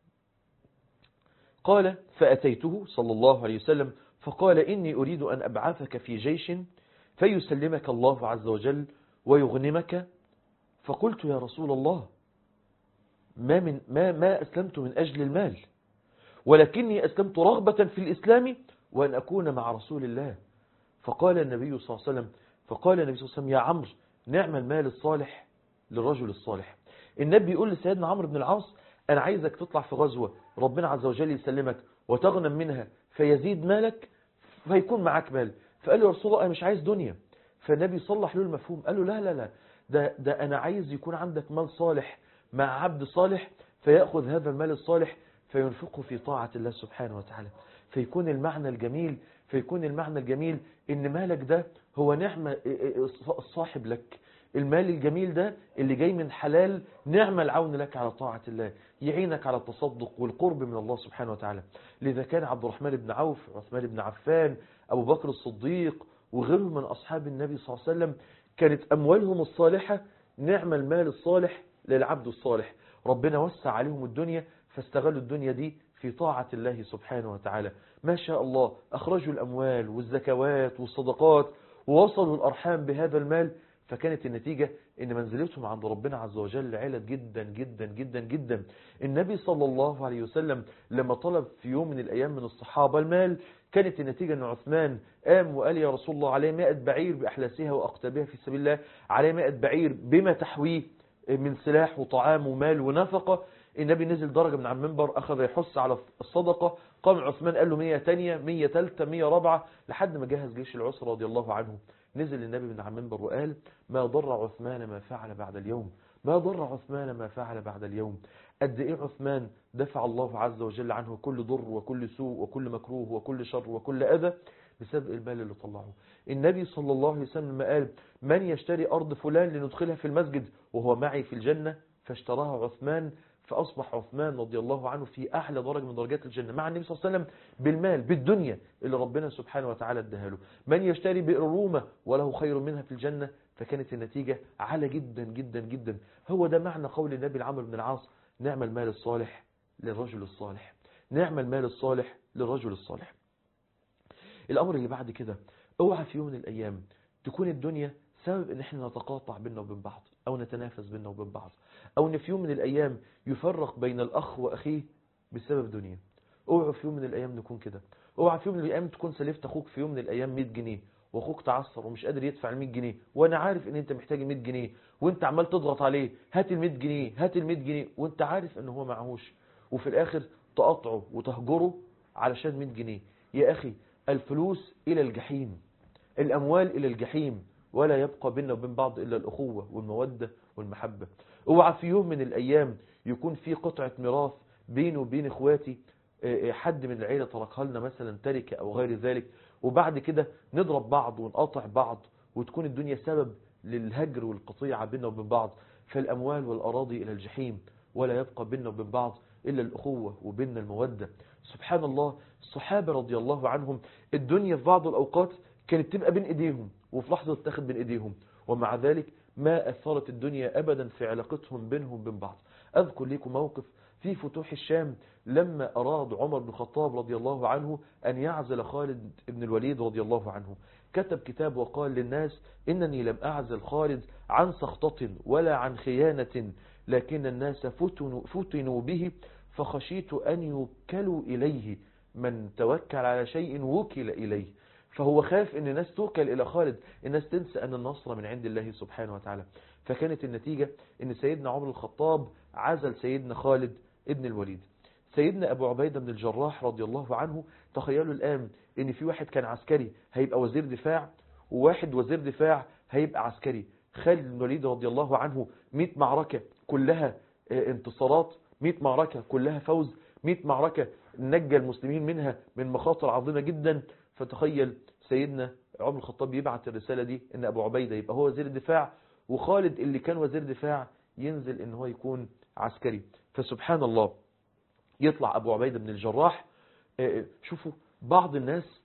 قال فأتيته صلى الله عليه وسلم فقال إني أريد أن أبعثك في جيش فيسلمك الله عز وجل ويغنمك فقلت يا رسول الله ما, من ما, ما أسلمت من أجل المال ولكني أسلمت رغبة في الإسلام وأن أكون مع رسول الله فقال النبي صلى الله عليه وسلم فقال النبي صلى الله عليه وسلم يا عمرو نعم المال الصالح للرجل الصالح النبي يقول لسيدنا عمرو بن العاص أنا عايزك تطلع في غزوة ربنا عز وجل يسلمك وتغنم منها فيزيد مالك فيكون معاك مال فقال له يا رسول الله أنا مش عايز دنيا فالنبي صلح له المفهوم قال له لا لا لا ده, ده أنا عايز يكون عندك مال صالح مع عبد صالح فيأخذ هذا المال الصالح فينفقه في طاعة الله سبحانه وتعالى فيكون المعنى الجميل فيكون المعنى الجميل ان مالك ده هو نعمة الصاحب لك المال الجميل ده اللي جاي من حلال نعمة العون لك على طاعة الله يعينك على التصدق والقرب من الله سبحانه وتعالى لذا كان عبد الرحمن بن عوف عثمان بن عفان أبو بكر الصديق وغيرهم من أصحاب النبي صلى الله عليه وسلم كانت أموالهم الصالحة نعم المال الصالح للعبد الصالح ربنا وسع عليهم الدنيا فاستغلوا الدنيا دي في طاعة الله سبحانه وتعالى ما شاء الله أخرجوا الأموال والزكوات والصدقات ووصلوا الأرحام بهذا المال فكانت النتيجة ان منزلتهم عند ربنا عز وجل علت جدا جدا جدا جدا النبي صلى الله عليه وسلم لما طلب في يوم من الايام من الصحابة المال كانت النتيجة ان عثمان قام وقال يا رسول الله عليه 100 بعير باحلاسها واقتابها في سبيل الله عليه 100 بعير بما تحويه من سلاح وطعام ومال ونفقة النبي نزل درجة من على المنبر أخذ يحث على الصدقة قام عثمان قال له 100 تانية 100 تالتة 100 رابعة لحد ما جهز جيش العسرة رضي الله عنه نزل النبي من على المنبر وقال ما ضر عثمان ما فعل بعد اليوم ما ضر عثمان ما فعل بعد اليوم قد ايه عثمان دفع الله عز وجل عنه كل ضر وكل سوء وكل مكروه وكل شر وكل أذى بسبب المال اللي طلعه النبي صلى الله عليه وسلم قال من يشتري أرض فلان لندخلها في المسجد وهو معي في الجنة فاشتراها عثمان فأصبح عثمان رضي الله عنه في أعلى درجة من درجات الجنة مع النبي صلى الله عليه وسلم بالمال بالدنيا اللي ربنا سبحانه وتعالى اداها له من يشتري بئر رومة وله خير منها في الجنة فكانت النتيجة عالى جدا جدا جدا هو ده معنى قول النبي العمر بن العاص نعم المال الصالح للرجل الصالح نعم المال الصالح للرجل الصالح الأمر اللي بعد كده اوعى في يوم من الأيام تكون الدنيا سبب ان احنا نتقاطع بيننا وبين بعض او نتنافس بيننا وبين بعض او ان في يوم من الايام يفرق بين الاخ واخيه بسبب دنيا اوعى في يوم من الايام نكون كده اوعى في يوم من الايام تكون سلفت اخوك في يوم من الايام 100 جنيه واخوك تعثر ومش قادر يدفع ال 100 جنيه وانا عارف ان انت محتاج ال 100 جنيه وانت عمال تضغط عليه هات ال 100 جنيه هات ال 100 جنيه وانت عارف ان هو معهوش وفي الاخر تقطعه وتهجره علشان 100 جنيه يا اخي الفلوس الى الجحيم الاموال الى الجحيم ولا يبقى بيننا وبين بعض إلا الأخوة والمودة والمحبة اوعى في يوم من الأيام يكون في قطعة ميراث بيني وبين إخواتي حد من العيلة تركها لنا مثلا تركة أو غير ذلك وبعد كده نضرب بعض ونقاطع بعض وتكون الدنيا سبب للهجر والقطيعة بيننا وبين بعض فالأموال والأراضي إلى الجحيم ولا يبقى بيننا وبين بعض إلا الأخوة وبيننا المودة سبحان الله الصحابة رضي الله عنهم الدنيا في بعض الأوقات كانت تبقى بين إيديهم وفي لحظة تاخد بين ايديهم ومع ذلك ما أثرت الدنيا أبدا في علاقتهم بينهم بين بعض أذكر لكم موقف في فتوح الشام لما أراد عمر بن الخطاب رضي الله عنه أن يعزل خالد بن الوليد رضي الله عنه كتب كتاب وقال للناس إنني لم أعزل خالد عن سخطة ولا عن خيانة لكن الناس فتنوا, فتنوا به فخشيت أن يوكلوا إليه من توكل على شيء وكل إليه فهو خاف ان الناس توكل الى خالد الناس تنسى ان النصر من عند الله سبحانه وتعالى فكانت النتيجة ان سيدنا عمر الخطاب عزل سيدنا خالد ابن الوليد سيدنا ابو عبيدة بن الجراح رضي الله عنه تخيلوا الان ان في واحد كان عسكري هيبقى وزير دفاع وواحد وزير دفاع هيبقى عسكري خالد بن الوليد رضي الله عنه 100 معركة كلها انتصارات 100 معركة كلها فوز 100 معركة نجى المسلمين منها من مخاطر عظيمة جدا فتخيل سيدنا عمر الخطاب يبعت الرسالة دي ان ابو عبيدة يبقى هو وزير الدفاع وخالد اللي كان وزير دفاع ينزل ان هو يكون عسكري فسبحان الله يطلع ابو عبيدة بن الجراح شوفوا بعض الناس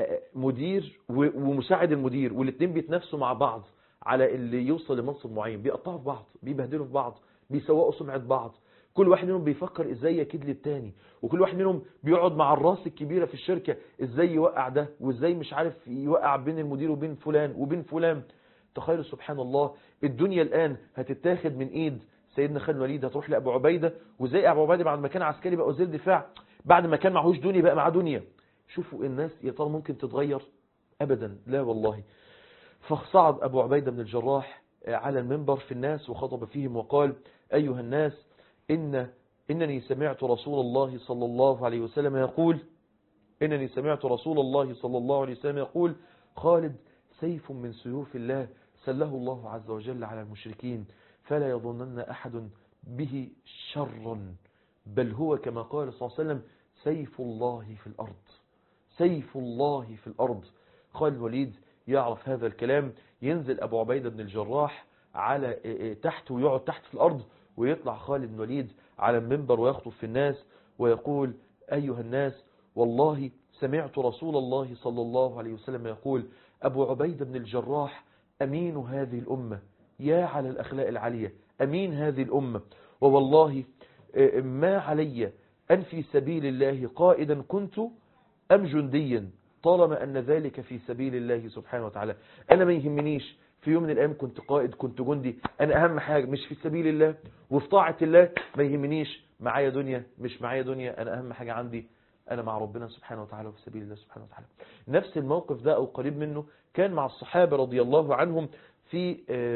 مدير ومساعد المدير والاثنين بيتنافسوا مع بعض على اللي يوصل لمنصب معين بيقطعوا في بعض بيبهدلوا في بعض بيسوقوا سمعة بعض كل واحد منهم بيفكر ازاي يكيد للتاني وكل واحد منهم بيقعد مع الراس الكبيرة في الشركة ازاي يوقع ده وازاي مش عارف يوقع بين المدير وبين فلان وبين فلان تخيلوا سبحان الله الدنيا الآن هتتاخد من ايد سيدنا خالد الوليد هتروح لأبو عبيدة وازاي أبو عبيدة بعد ما كان عسكري بقى وزير دفاع بعد ما كان معهوش دنيا بقى معاه دنيا شوفوا الناس يا ترى ممكن تتغير أبدا لا والله فصعد أبو عبيدة بن الجراح على المنبر في الناس وخطب فيهم وقال أيها الناس إن إنني سمعت رسول الله صلى الله عليه وسلم يقول إنني سمعت رسول الله صلى الله عليه وسلم يقول خالد سيف من سيوف الله سله الله عز وجل على المشركين فلا يظنن أحد به شرا بل هو كما قال صلى الله عليه وسلم سيف الله في الأرض سيف الله في الأرض خالد الوليد يعرف هذا الكلام ينزل أبو عبيدة بن الجراح على تحت ويقعد تحت في الأرض ويطلع خالد بن الوليد على المنبر ويخطب في الناس ويقول أيها الناس والله سمعت رسول الله صلى الله عليه وسلم يقول أبو عبيدة بن الجراح أمين هذه الأمة يا على الأخلاق العالية أمين هذه الأمة ووالله ما علي أن في سبيل الله قائدا كنت أم جنديا طالما أن ذلك في سبيل الله سبحانه وتعالى أنا ما يهمنيش في يوم من الأيام كنت قائد كنت جندي أنا أهم حاجة مش في سبيل الله وفي طاعة الله ما يهمنيش معايا دنيا مش معايا دنيا أنا أهم حاجة عندي أنا مع ربنا سبحانه وتعالى وفي سبيل الله سبحانه وتعالى نفس الموقف ده أو قريب منه كان مع الصحابة رضي الله عنهم في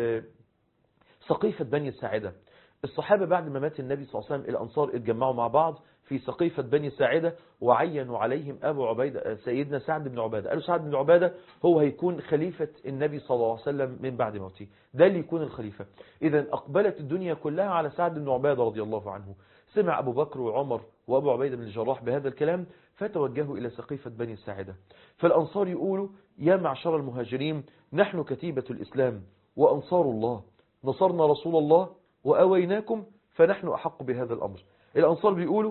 سقيفة بني ساعدة الصحابة بعد ما مات النبي صلى الله عليه وسلم الأنصار اتجمعوا مع بعض في سقيفة بني ساعدة وعينوا عليهم أبو عبيدة سيدنا سعد بن عبادة قالوا سعد بن عبادة هو هيكون خليفة النبي صلى الله عليه وسلم من بعد موته ده اللي يكون الخليفة إذا أقبلت الدنيا كلها على سعد بن عبادة رضي الله عنه سمع أبو بكر وعمر وأبو عبيدة بن الجراح بهذا الكلام فتوجهوا إلى سقيفة بني ساعدة فالأنصار يقولوا يا معشر المهاجرين نحن كتيبة الإسلام وأنصار الله نصرنا رسول الله وأويناكم فنحن أحق بهذا الأمر الأنصار بيقولوا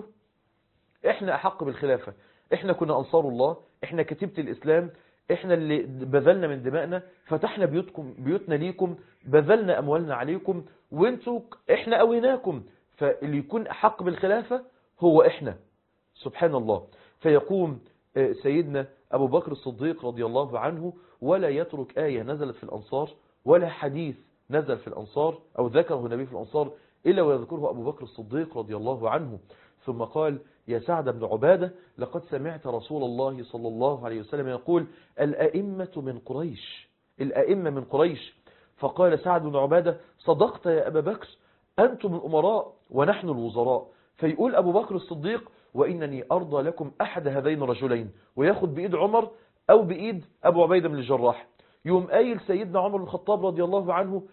احنا أحق بالخلافة احنا كنا أنصار الله احنا كتيبة الإسلام احنا اللي بذلنا من دمائنا فتحنا بيوتكم بيوتنا ليكم بذلنا أموالنا عليكم وانتوا احنا أويناكم فاللي يكون أحق بالخلافة هو احنا سبحان الله فيقوم سيدنا أبو بكر الصديق رضي الله عنه ولا يترك آية نزلت في الأنصار ولا حديث نزل في الأنصار أو ذكره النبي في الأنصار إلا ويذكره أبو بكر الصديق رضي الله عنه ثم قال يا سعد بن عبادة لقد سمعت رسول الله صلى الله عليه وسلم يقول الأئمة من قريش الأئمة من قريش فقال سعد بن عبادة صدقت يا أبا بكر أنتم الأمراء ونحن الوزراء فيقول أبو بكر الصديق وإنني أرضى لكم أحد هذين الرجلين وياخد بإيد عمر أو بإيد أبو عبيدة بن الجراح يوم قايل سيدنا عمر بن الخطاب رضي الله عنه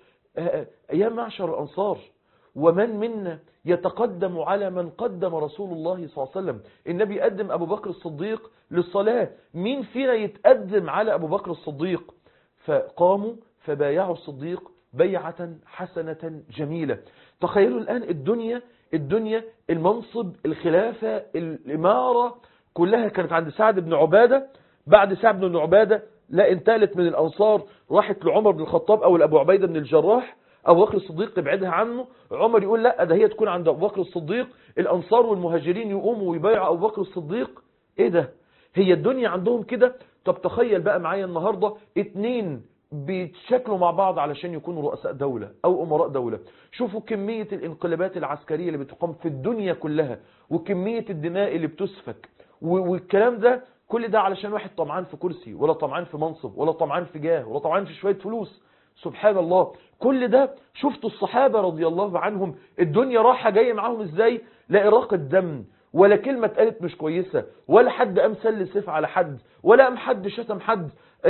يا معشر الأنصار ومن منا يتقدم على من قدم رسول الله صلى الله عليه وسلم النبي قدم أبو بكر الصديق للصلاة مين فينا يتقدم على أبو بكر الصديق فقاموا فبايعوا الصديق بيعة حسنة جميلة تخيلوا الآن الدنيا الدنيا المنصب الخلافة الإمارة كلها كانت عند سعد بن عبادة بعد سعد بن عبادة لا انتقلت من الأنصار راحت لعمر بن الخطاب أو لأبو عبيدة بن الجراح أبو بكر الصديق يبعدها عنه عمر يقول لا ده هي تكون عند أبو بكر الصديق الأنصار والمهاجرين يقوموا ويبايعوا أبو بكر الصديق إيه ده هي الدنيا عندهم كده طب تخيل بقى معايا النهاردة اتنين بيتشكلوا مع بعض علشان يكونوا رؤساء دولة أو أمراء دولة شوفوا كمية الانقلابات العسكرية اللي بتقام في الدنيا كلها وكمية الدماء اللي بتسفك والكلام ده كل ده علشان واحد طمعان في كرسي ولا طمعان في منصب ولا طمعان في جاه ولا طمعان في شوية فلوس سبحان الله كل ده شفتوا الصحابة رضي الله عنهم الدنيا راحة جاية معاهم ازاي لا إراقة دم ولا كلمة اتقالت مش كويسة ولا حد قام سل سيف على حد ولا قام حد شتم حد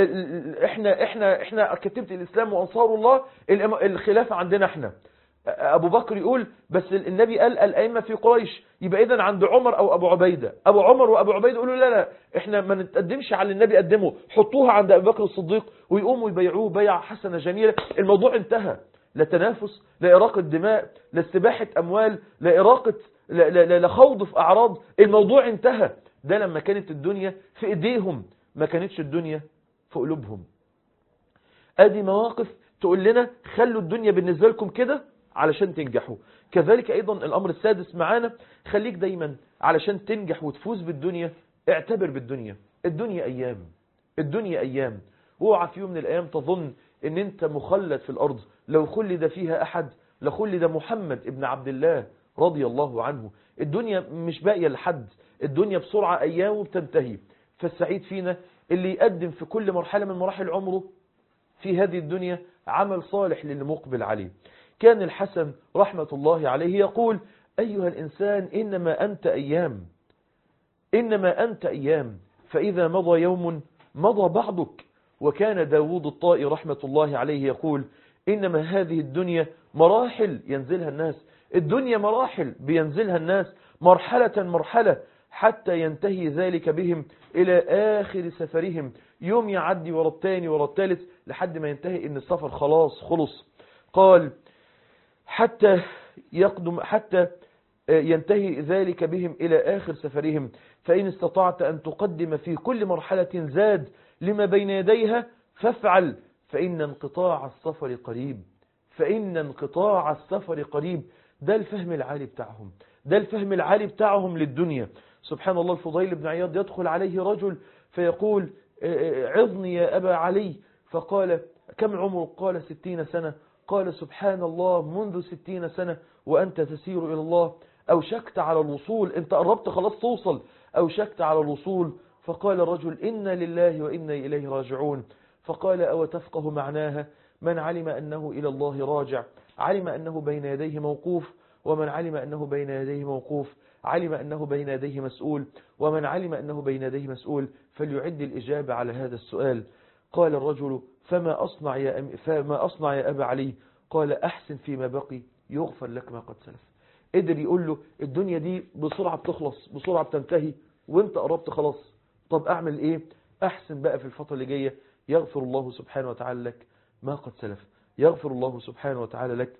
احنا احنا احنا كتيبة الاسلام وانصار الله الخلافة عندنا احنا ابو بكر يقول بس النبي قال الائمه في قريش يبقى اذا عند عمر او ابو عبيده ابو عمر وابو عبيده يقولوا لا لا احنا ما نتقدمش على النبي قدمه حطوها عند ابو بكر الصديق ويقوموا يبيعوه بيعه حسنه جميله الموضوع انتهى لا تنافس لا اراقه دماء لا استباحه اموال لا اراقه لا, لا, لا خوض في اعراض الموضوع انتهى ده لما كانت الدنيا في ايديهم ما كانتش الدنيا في قلوبهم ادي مواقف تقول لنا خلوا الدنيا بالنسبه لكم كده علشان تنجحوا كذلك أيضا الأمر السادس معانا خليك دايما علشان تنجح وتفوز بالدنيا اعتبر بالدنيا الدنيا أيام الدنيا أيام اوعى في يوم من الأيام تظن ان انت مخلد في الأرض لو خلد فيها أحد لخلد محمد ابن عبد الله رضي الله عنه الدنيا مش باقية لحد الدنيا بسرعة أيام وبتنتهي فالسعيد فينا اللي يقدم في كل مرحلة من مراحل عمره في هذه الدنيا عمل صالح للمقبل عليه كان الحسن رحمة الله عليه يقول أيها الإنسان إنما أنت أيام إنما أنت أيام فإذا مضى يوم مضى بعضك وكان داود الطائي رحمة الله عليه يقول إنما هذه الدنيا مراحل ينزلها الناس الدنيا مراحل بينزلها الناس مرحلة مرحلة حتى ينتهي ذلك بهم إلى آخر سفرهم يوم يعدي ورا الثاني ورا الثالث لحد ما ينتهي إن السفر خلاص خلص قال حتى يقدم حتى ينتهي ذلك بهم إلى آخر سفرهم فإن استطعت أن تقدم في كل مرحلة زاد لما بين يديها فافعل فإن انقطاع السفر قريب فإن انقطاع السفر قريب ده الفهم العالي بتاعهم ده الفهم العالي بتاعهم للدنيا سبحان الله الفضيل بن عياض يدخل عليه رجل فيقول عظني يا أبا علي فقال كم عمرك قال ستين سنة قال سبحان الله منذ ستين سنة وأنت تسير إلى الله أوشكت على الوصول أنت قربت خلاص توصل أوشكت على الوصول فقال الرجل إنا لله وإنا إليه راجعون فقال أو تفقه معناها من علم أنه إلى الله راجع علم أنه بين يديه موقوف ومن علم أنه بين يديه موقوف علم أنه بين يديه مسؤول ومن علم أنه بين يديه مسؤول فليعد الإجابة على هذا السؤال قال الرجل فما أصنع يا, أم فما أصنع يا أبا علي قال أحسن فيما بقي يغفر لك ما قد سلف قدر يقول له الدنيا دي بسرعة بتخلص بسرعة بتنتهي وانت قربت خلاص طب أعمل إيه أحسن بقى في الفترة اللي جاية يغفر الله سبحانه وتعالى لك ما قد سلف يغفر الله سبحانه وتعالى لك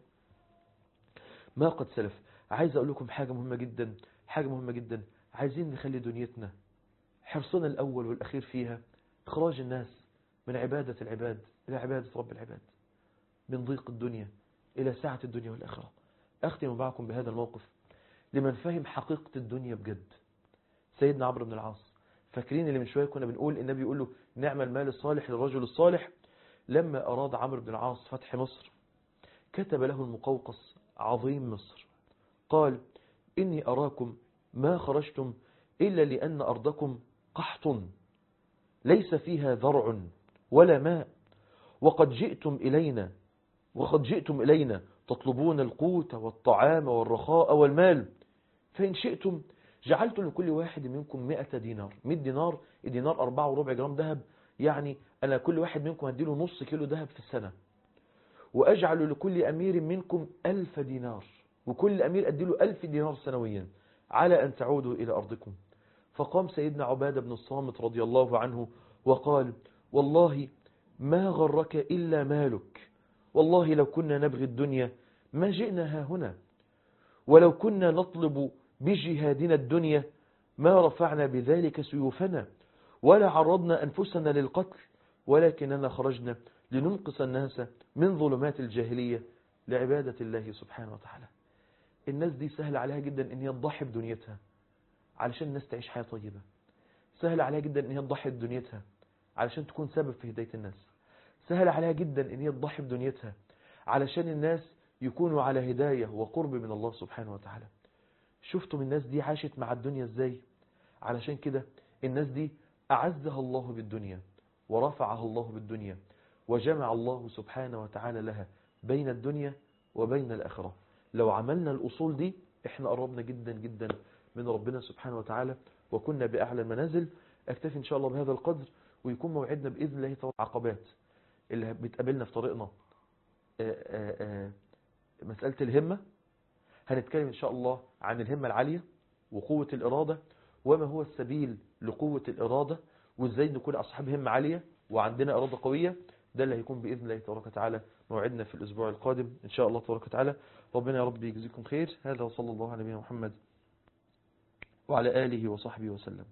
ما قد سلف عايز أقول لكم حاجة مهمة جدا حاجة مهمة جدا عايزين نخلي دنيتنا حرصنا الأول والأخير فيها إخراج الناس من عبادة العباد إلى عبادة رب العباد من ضيق الدنيا إلى ساعة الدنيا والآخرة أختم معكم بهذا الموقف لمن فهم حقيقة الدنيا بجد سيدنا عمرو بن العاص فاكرين اللي من شوية كنا بنقول النبي يقول له نعم المال الصالح للرجل الصالح لما أراد عمرو بن العاص فتح مصر كتب له المقوقص عظيم مصر قال إني أراكم ما خرجتم إلا لأن أرضكم قحط ليس فيها ذرع ولا ماء وقد جئتم إلينا وقد جئتم إلينا تطلبون القوت والطعام والرخاء والمال فإن شئتم جعلت لكل واحد منكم مئة دينار مئة دينار الدينار أربعة وربع جرام ذهب يعني أنا كل واحد منكم هديله نص كيلو ذهب في السنة وأجعل لكل أمير منكم ألف دينار وكل أمير أديله ألف دينار سنويا على أن تعودوا إلى أرضكم فقام سيدنا عبادة بن الصامت رضي الله عنه وقال والله ما غرك إلا مالك والله لو كنا نبغي الدنيا ما جئنا ها هنا ولو كنا نطلب بجهادنا الدنيا ما رفعنا بذلك سيوفنا ولا عرضنا أنفسنا للقتل ولكننا خرجنا لننقص الناس من ظلمات الجاهلية لعبادة الله سبحانه وتعالى الناس دي سهل عليها جدا ان هي تضحي بدنيتها علشان الناس تعيش حياة طيبة سهل عليها جدا ان هي تضحي بدنيتها علشان تكون سبب في هداية الناس سهل عليها جدا ان هي تضحي بدنيتها علشان الناس يكونوا على هداية وقرب من الله سبحانه وتعالى شفتم الناس دي عاشت مع الدنيا ازاي علشان كده الناس دي أعزها الله بالدنيا ورفعها الله بالدنيا وجمع الله سبحانه وتعالى لها بين الدنيا وبين الآخرة لو عملنا الأصول دي احنا قربنا جدا جدا من ربنا سبحانه وتعالى وكنا بأعلى المنازل اكتفي ان شاء الله بهذا القدر ويكون موعدنا بإذن الله تعالى عقبات اللي بتقابلنا في طريقنا آآ آآ مسألة الهمة هنتكلم ان شاء الله عن الهمة العالية وقوة الإرادة وما هو السبيل لقوة الإرادة وازاي نكون أصحاب همة عالية وعندنا إرادة قوية ده اللي هيكون بإذن الله تبارك وتعالى موعدنا في الأسبوع القادم إن شاء الله تبارك وتعالى ربنا يا رب يجزيكم خير هذا وصلى الله على نبينا محمد وعلى آله وصحبه وسلم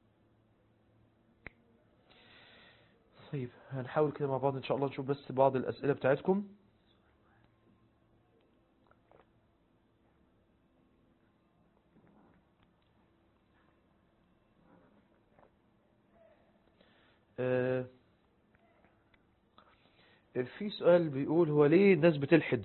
طيب هنحاول كده مع بعض إن شاء الله نشوف بس بعض الأسئلة بتاعتكم آه في سؤال بيقول هو ليه الناس بتلحد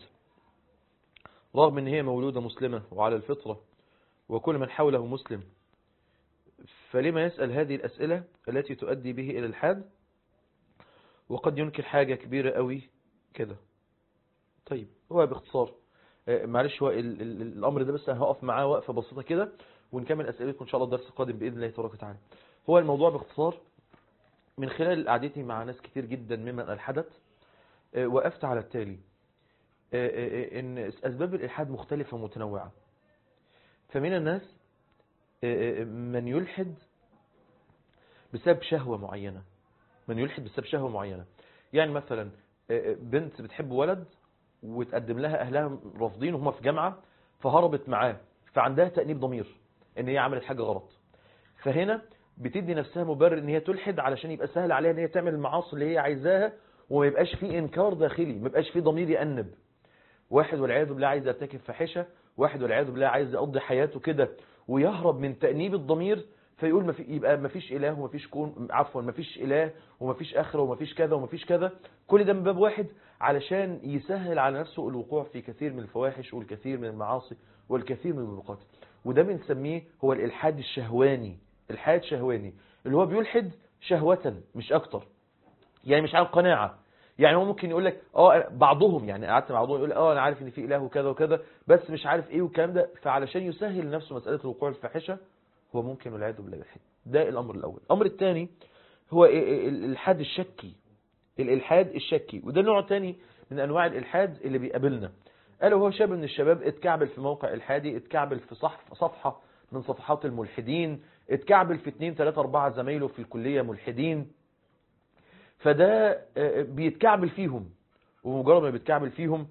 رغم ان هي مولودة مسلمة وعلى الفطرة وكل من حوله مسلم فلما يسأل هذه الأسئلة التي تؤدي به إلى الحاد وقد ينكر حاجة كبيرة قوي كده طيب هو باختصار آه، معلش هو ال- ال- الأمر ده بس أنا هقف معاه وقفة بسيطة كده ونكمل أسئلتكم إن شاء الله الدرس القادم بإذن الله تبارك وتعالى هو الموضوع باختصار من خلال قعدتي مع ناس كتير جدا ممن ألحدت آه، وقفت على التالي آه، آه، آه، إن أسباب الإلحاد مختلفة ومتنوعة فمن الناس آه، آه، من يلحد بسبب شهوة معينة من يلحد بسبب شهوة معينة يعني مثلا آه، آه، بنت بتحب ولد وتقدم لها أهلها رافضين وهم في جامعة فهربت معاه فعندها تأنيب ضمير إن هي عملت حاجة غلط فهنا بتدي نفسها مبرر ان هي تلحد علشان يبقى سهل عليها ان هي تعمل المعاصي اللي هي عايزاها وما يبقاش فيه انكار داخلي ما يبقاش فيه ضمير يأنب واحد والعياذ بالله عايز يرتكب فاحشه واحد والعياذ بالله عايز يقضي حياته كده ويهرب من تأنيب الضمير فيقول ما في يبقى ما فيش اله وما فيش كون عفوا ما فيش اله وما فيش اخره وما فيش كذا وما فيش كذا كل ده من باب واحد علشان يسهل على نفسه الوقوع في كثير من الفواحش والكثير من المعاصي والكثير من الموبقات وده بنسميه هو الالحاد الشهواني الحاد شهواني اللي هو بيلحد شهوة مش اكتر يعني مش عن قناعة يعني هو ممكن يقول لك اه بعضهم يعني قعدت مع بعضهم يقول اه انا عارف ان في اله وكذا وكذا بس مش عارف ايه والكلام ده فعلشان يسهل لنفسه مساله الوقوع الفاحشه هو ممكن والعياذ بالله يلحد ده الامر الاول الامر الثاني هو إيه- إيه الالحاد الشكي الالحاد الشكي وده نوع تاني من انواع الالحاد اللي بيقابلنا قال هو شاب من الشباب اتكعبل في موقع الحادي اتكعبل في صح صفحه من صفحات الملحدين اتكعبل في اتنين تلاتة اربعة زمايله في الكلية ملحدين فده آه، بيتكعبل فيهم ومجرد ما بيتكعبل فيهم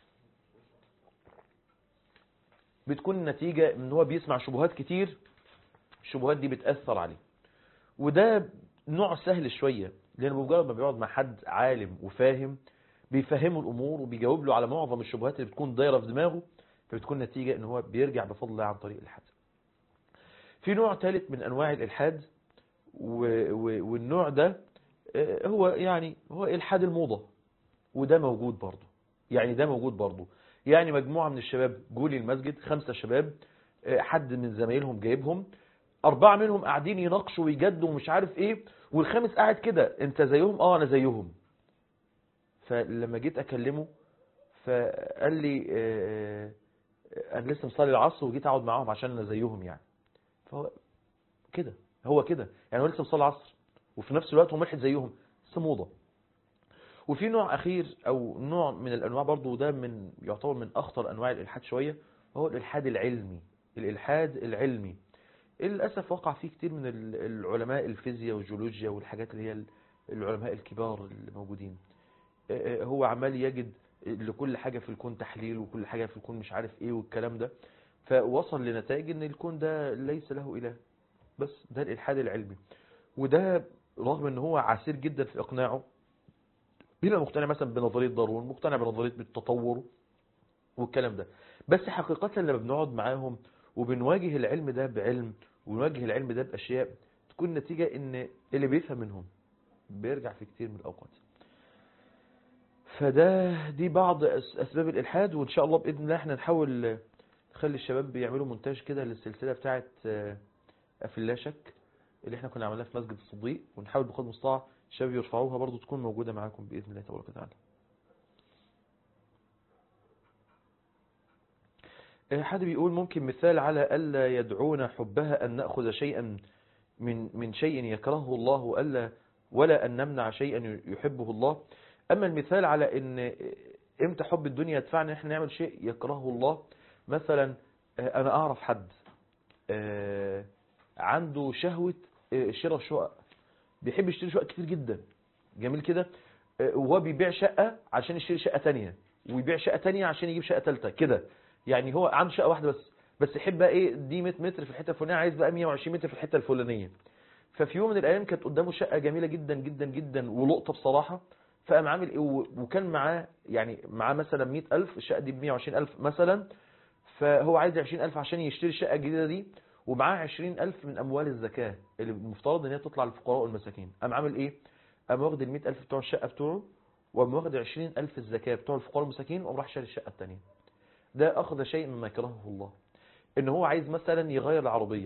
بتكون النتيجة ان هو بيسمع شبهات كتير الشبهات دي بتأثر عليه وده نوع سهل شوية لأن بمجرد ما بيقعد مع حد عالم وفاهم بيفهمه الأمور وبيجاوب له على معظم الشبهات اللي بتكون دايرة في دماغه فبتكون نتيجة ان هو بيرجع بفضل الله عن طريق الإلحاد في نوع ثالث من أنواع الإلحاد و... و... والنوع ده آه، هو يعني هو إلحاد الموضة وده موجود برضه يعني ده موجود برضه يعني مجموعة من الشباب جولي المسجد خمسة شباب آه، حد من زمايلهم جايبهم أربعة منهم قاعدين يناقشوا ويجدوا ومش عارف إيه والخامس قاعد كده أنت زيهم أه أنا زيهم فلما جيت أكلمه فقال لي آه، آه، أنا لسه مصلي العصر وجيت أقعد معاهم عشان أنا زيهم يعني فهو كده هو كده يعني هو لسه مصلي العصر وفي نفس الوقت هو ملحد زيهم بس موضة وفي نوع أخير أو نوع من الأنواع برضو ده من يعتبر من أخطر أنواع الإلحاد شوية وهو الإلحاد العلمي الإلحاد العلمي للأسف وقع فيه كتير من ال- العلماء الفيزياء والجيولوجيا والحاجات اللي هي ال- العلماء الكبار اللي موجودين آه، آه، هو عمال يجد لكل حاجة في الكون تحليل وكل حاجة في الكون مش عارف ايه والكلام ده فوصل لنتائج ان الكون ده ليس له إله بس ده الإلحاد العلمي وده رغم ان هو عسير جدا في إقناعه بيبقى مقتنع مثلا بنظرية داروين مقتنع بنظرية التطور والكلام ده بس حقيقة لما بنقعد معاهم وبنواجه العلم ده بعلم ونواجه العلم ده بأشياء تكون نتيجة ان اللي بيفهم منهم بيرجع في كتير من الأوقات فده دي بعض أس- أسباب الإلحاد وإن شاء الله بإذن الله احنا نحاول نخلي الشباب بيعملوا مونتاج كده للسلسلة بتاعت آه، أفلا شك اللي احنا كنا عملناها في مسجد الصديق ونحاول بقدر المستطاع الشباب يرفعوها برضو تكون موجودة معاكم بإذن الله تبارك وتعالى آه، حد بيقول ممكن مثال على ألا يدعون حبها أن نأخذ شيئا من من شيء يكرهه الله ألا ولا أن نمنع شيئا يحبه الله أما المثال على أن إمتى حب الدنيا يدفعنا إحنا نعمل شيء يكرهه الله مثلا آه، أنا أعرف حد آه، عنده شهوة آه، شراء شقق بيحب يشتري شقق كتير جدا جميل كده آه، وهو بيبيع شقة عشان يشتري شقة تانية ويبيع شقة تانية عشان يجيب شقة تالتة كده يعني هو عنده شقة واحدة بس بس يحب بقى ايه دي 100 متر في الحتة الفلانية عايز بقى 120 متر في الحتة الفلانية ففي يوم من الايام كانت قدامه شقة جميلة جدا جدا جدا ولقطة بصراحة فقام عامل ايه و- وكان معاه يعني معاه مثلا 100000 الشقة دي ب 120000 مثلا فهو عايز 20000 عشان يشتري الشقة الجديدة دي ومعاه 20000 من اموال الزكاة اللي المفترض ان هي تطلع للفقراء والمساكين قام عامل ايه قام واخد ال 100000 بتوع الشقة بتوعه وقام واخد 20000 الزكاة بتوع الفقراء والمساكين وقام راح شاري الشقة الثانية ده أخذ شيء مما يكرهه الله إن هو عايز مثلا يغير العربية ف-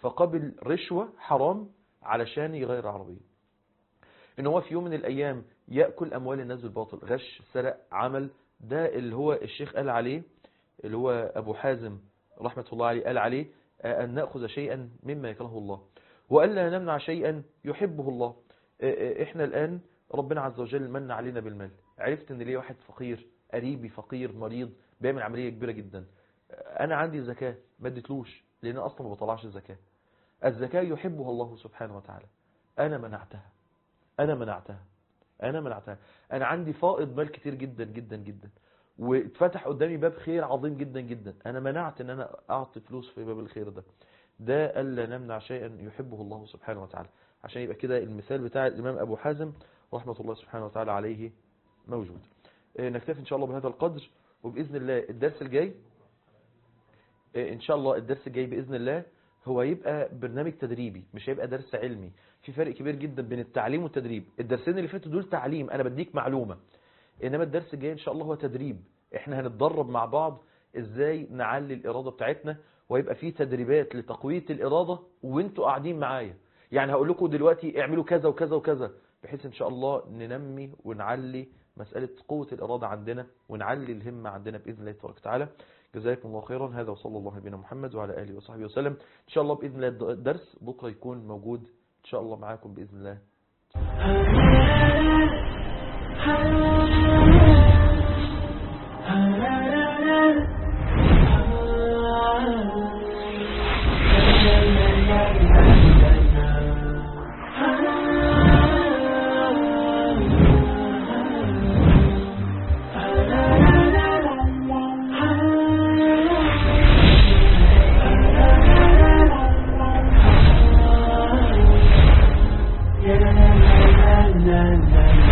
فقبل رشوة حرام علشان يغير عربية ان هو في يوم من الايام يأكل اموال الناس بالباطل غش سرق عمل ده اللي هو الشيخ قال عليه اللي هو ابو حازم رحمة الله عليه قال عليه ان نأخذ شيئا مما يكرهه الله وألا نمنع شيئا يحبه الله احنا الآن ربنا عز وجل من علينا بالمال عرفت ان ليه واحد فقير قريبي فقير مريض بيعمل عملية كبيرة جدا انا عندي زكاة ما اديتلوش لان اصلا ما بطلعش الزكاة الزكاة يحبها الله سبحانه وتعالى انا منعتها انا منعتها انا منعتها انا عندي فائض مال كتير جدا جدا جدا واتفتح قدامي باب خير عظيم جدا جدا انا منعت ان انا اعطي فلوس في باب الخير ده ده ألا نمنع شيئا يحبه الله سبحانه وتعالى عشان يبقى كده المثال بتاع الإمام أبو حازم رحمة الله سبحانه وتعالى عليه موجود نكتفي إن شاء الله بهذا القدر وبإذن الله الدرس الجاي إن شاء الله الدرس الجاي بإذن الله هو يبقى برنامج تدريبي مش هيبقى درس علمي في فرق كبير جدا بين التعليم والتدريب الدرسين اللي فاتوا دول تعليم أنا بديك معلومة إنما الدرس الجاي إن شاء الله هو تدريب إحنا هنتدرب مع بعض إزاي نعلي الإرادة بتاعتنا ويبقى فيه تدريبات لتقوية الإرادة وانتوا قاعدين معايا يعني هقول لكم دلوقتي اعملوا كذا وكذا وكذا بحيث ان شاء الله ننمي ونعلي مسألة قوة الإرادة عندنا ونعلي الهمة عندنا بإذن الله تبارك وتعالى جزاكم الله خيرا هذا وصلى الله بنا محمد وعلى آله وصحبه وسلم إن شاء الله بإذن الله الدرس بكرة يكون موجود إن شاء الله معاكم بإذن الله la la la